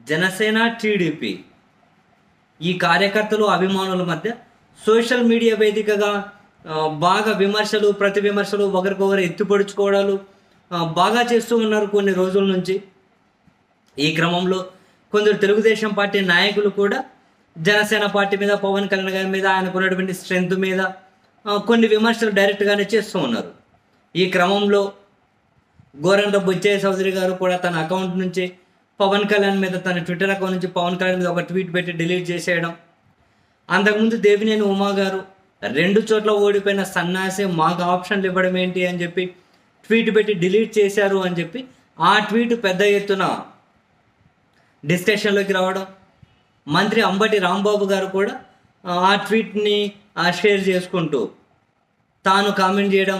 Janasena TDP ఈ కార్యకర్తలు అభిమానుల మధ్య సోషల్ మీడియా వేదికగా ఆ, బాగా విమర్శలు ప్రతి విమర్శలు ఒకరికొకరు ఎత్తుపడుచుకోవడాలు ఆ, బాగా చేస్తూ ఉన్నారు కొన్ని రోజుల నుంచి ఈ క్రమంలో కొందరు తెలుగుదేశం పార్టీ నాయకులు కూడా జనసేన పార్టీ మీద పవన్ కళ్యాణ్ గారి మీద ఆయనకు ఉన్నటువంటి స్ట్రెంత్ మీద ఆ, కొన్ని విమర్శలు డైరెక్ట్గానే చేస్తూ ఉన్నారు ఈ క్రమంలో గోరంట బుచ్చయ్య చౌదరి గారు కూడా తన అకౌంట్ నుంచి పవన్ కళ్యాణ్ మీద తన ట్విట్టర్ అకౌంట్ నుంచి పవన్ కళ్యాణ్ మీద ఒక ట్వీట్ పెట్టి డిలీట్ చేసేయడం అంతకుముందు దేవినేని ఉమా గారు రెండు చోట్ల ఓడిపోయిన సన్నాసి మాకు ఆప్షన్లు ఇవ్వడం ఏంటి అని చెప్పి ట్వీట్ పెట్టి డిలీట్ చేశారు అని చెప్పి ఆ ట్వీట్ పెద్ద ఎత్తున డిస్కషన్లోకి రావడం మంత్రి అంబటి రాంబాబు గారు కూడా ఆ, ఆ ట్వీట్ని ఆ, షేర్ చేసుకుంటూ తాను కామెంట్ చేయడం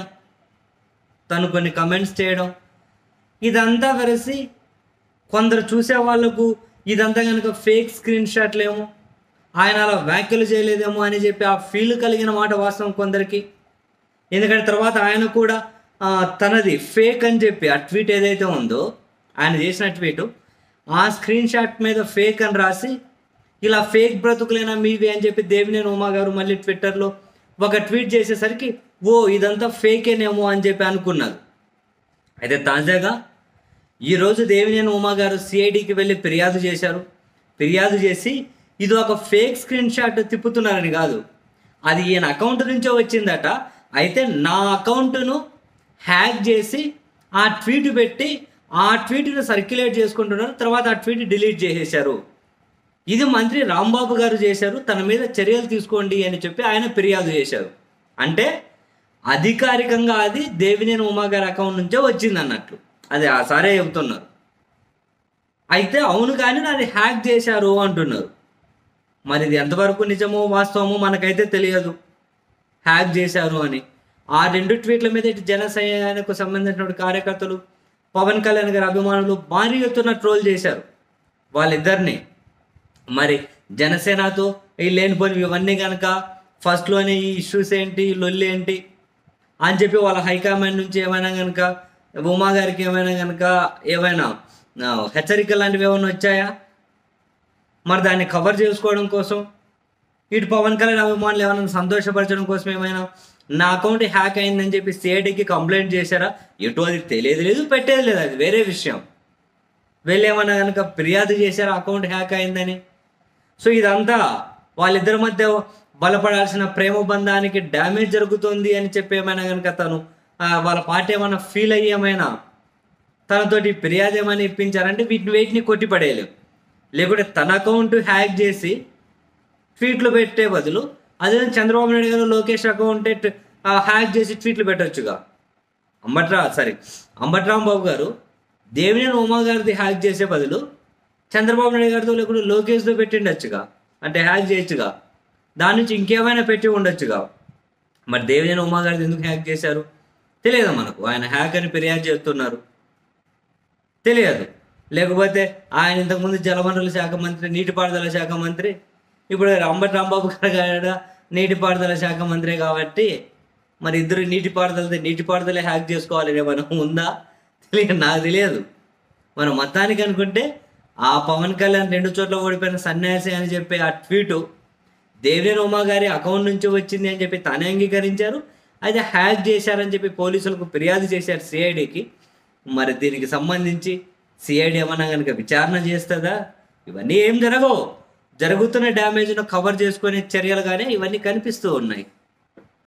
తను కొన్ని కమెంట్స్ చేయడం ఇదంతా కలిసి కొందరు చూసే వాళ్ళకు ఇదంతా కనుక ఫేక్ స్క్రీన్ షాట్లేమో ఆయన అలా వ్యాఖ్యలు చేయలేదేమో అని చెప్పి ఆ ఫీల్ కలిగిన మాట వాస్తవం కొందరికి ఎందుకంటే తర్వాత ఆయన కూడా ఆ, తనది ఫేక్ అని చెప్పి ఆ ట్వీట్ ఏదైతే ఉందో ఆయన చేసిన ట్వీట్ ఆ స్క్రీన్ షాట్ మీద ఫేక్ అని రాసి ఇలా ఫేక్ బ్రతుకులేనా మీవి అని చెప్పి దేవినేని ఉమా గారు మళ్ళీ ట్విట్టర్లో ఒక ట్వీట్ చేసేసరికి ఓ ఇదంతా ఫేకేనేమో అని చెప్పి అనుకున్నారు అయితే తాజాగా ఈరోజు దేవినేని ఉమా గారు సిఐడికి వెళ్ళి ఫిర్యాదు చేశారు ఫిర్యాదు చేసి ఇది ఒక ఫేక్ స్క్రీన్ షాట్ తిప్పుతున్నారని కాదు అది ఈయన అకౌంట్ నుంచే వచ్చిందట అయితే నా అకౌంట్ను హ్యాక్ చేసి ఆ ట్వీట్ పెట్టి ఆ ట్వీట్ను సర్క్యులేట్ చేసుకుంటున్నారు తర్వాత ఆ ట్వీట్ డిలీట్ చేసేశారు ఇది మంత్రి రాంబాబు గారు చేశారు తన మీద చర్యలు తీసుకోండి అని చెప్పి ఆయన ఫిర్యాదు చేశారు అంటే అధికారికంగా అది దేవినేని ఉమా గారి అకౌంట్ నుంచే వచ్చింది అన్నట్లు అది ఆ సారే చెబుతున్నారు అయితే అవును కానీ నాది హ్యాక్ చేశారు అంటున్నారు మరి ఇది ఎంతవరకు నిజమో వాస్తవమో మనకైతే తెలియదు హ్యాక్ చేశారు అని ఆ రెండు ట్వీట్ల మీద ఇటు జనసేనకు సంబంధించినటువంటి కార్యకర్తలు పవన్ కళ్యాణ్ గారి అభిమానులు భారీ ఎత్తున ట్రోల్ చేశారు వాళ్ళిద్దరిని మరి జనసేనతో ఈ లేనిపోని ఇవన్నీ కనుక ఫస్ట్లోనే ఈ ఇష్యూస్ ఏంటి ఈ లొల్లి ఏంటి అని చెప్పి వాళ్ళ హైకమాండ్ నుంచి ఏమైనా కనుక ఉమా గారికి ఏమైనా కనుక ఏమైనా ఆ, హెచ్చరికలు లాంటివి ఏమైనా వచ్చాయా మరి దాన్ని కవర్ చేసుకోవడం కోసం ఇటు పవన్ కళ్యాణ్ అభిమానులు ఏమైనా సంతోషపరచడం కోసం ఏమైనా నా అకౌంట్ హ్యాక్ అయిందని చెప్పి సిఐడికి కంప్లైంట్ చేశారా ఎటు అది తెలియదు లేదు పెట్టేది లేదు అది వేరే విషయం వీళ్ళు ఏమన్నా కనుక ఫిర్యాదు చేశారా అకౌంట్ హ్యాక్ అయిందని సో ఇదంతా వాళ్ళిద్దరి మధ్య బలపడాల్సిన ప్రేమ బంధానికి డ్యామేజ్ జరుగుతుంది అని చెప్పి ఏమైనా కనుక తను ఆ, వాళ్ళ పార్టీ ఏమైనా ఫీల్ అయ్యి ఏమైనా తనతోటి ఫిర్యాదు ఏమైనా ఇప్పించారంటే వీటిని వేటిని కొట్టిపడేయలేవు లేకుంటే తన అకౌంట్ హ్యాక్ చేసి ట్వీట్లు పెట్టే బదులు అదే చంద్రబాబు నాయుడు గారు లోకేష్ అకౌంట్ హ్యాక్ చేసి ట్వీట్లు పెట్టొచ్చుగా అంబట్రా సారీ అంబట్రాంబాబు గారు దేవినేని ఉమా గారిది హ్యాక్ చేసే బదులు చంద్రబాబు నాయుడు గారితో లేకుంటే లోకేష్తో పెట్టిండొచ్చుగా అంటే హ్యాక్ చేయొచ్చుగా దాని నుంచి ఇంకేమైనా పెట్టి ఉండొచ్చుగా మరి దేవినేని ఉమా గారిది ఎందుకు హ్యాక్ చేశారు తెలియదు మనకు ఆయన హ్యాక్ అని ఫిర్యాదు చేస్తున్నారు తెలియదు లేకపోతే ఆయన ఇంతకుముందు జలవనరుల శాఖ మంత్రి నీటిపారుదల శాఖ మంత్రి ఇప్పుడు అంబటి రాంబాబు గారు కూడా నీటిపారుదల శాఖ మంత్రి కాబట్టి మరి ఇద్దరు నీటిపారుదల నీటిపారుదలే హ్యాక్ చేసుకోవాలి ఏమైనా ఉందా తెలియదు నాకు తెలియదు మనం మొత్తానికి అనుకుంటే ఆ పవన్ కళ్యాణ్ రెండు చోట్ల ఓడిపోయిన సన్యాసి అని చెప్పి ఆ ట్వీటు దేవినేని ఉమా గారి అకౌంట్ నుంచి వచ్చింది అని చెప్పి తానే అంగీకరించారు అయితే హ్యాక్ చేశారని చెప్పి పోలీసులకు ఫిర్యాదు చేశారు సిఐడికి మరి దీనికి సంబంధించి సిఐడి ఏమన్నా కనుక విచారణ చేస్తుందా ఇవన్నీ ఏం జరగవు జరుగుతున్న డ్యామేజ్ను కవర్ చేసుకునే చర్యలుగానే ఇవన్నీ కనిపిస్తూ ఉన్నాయి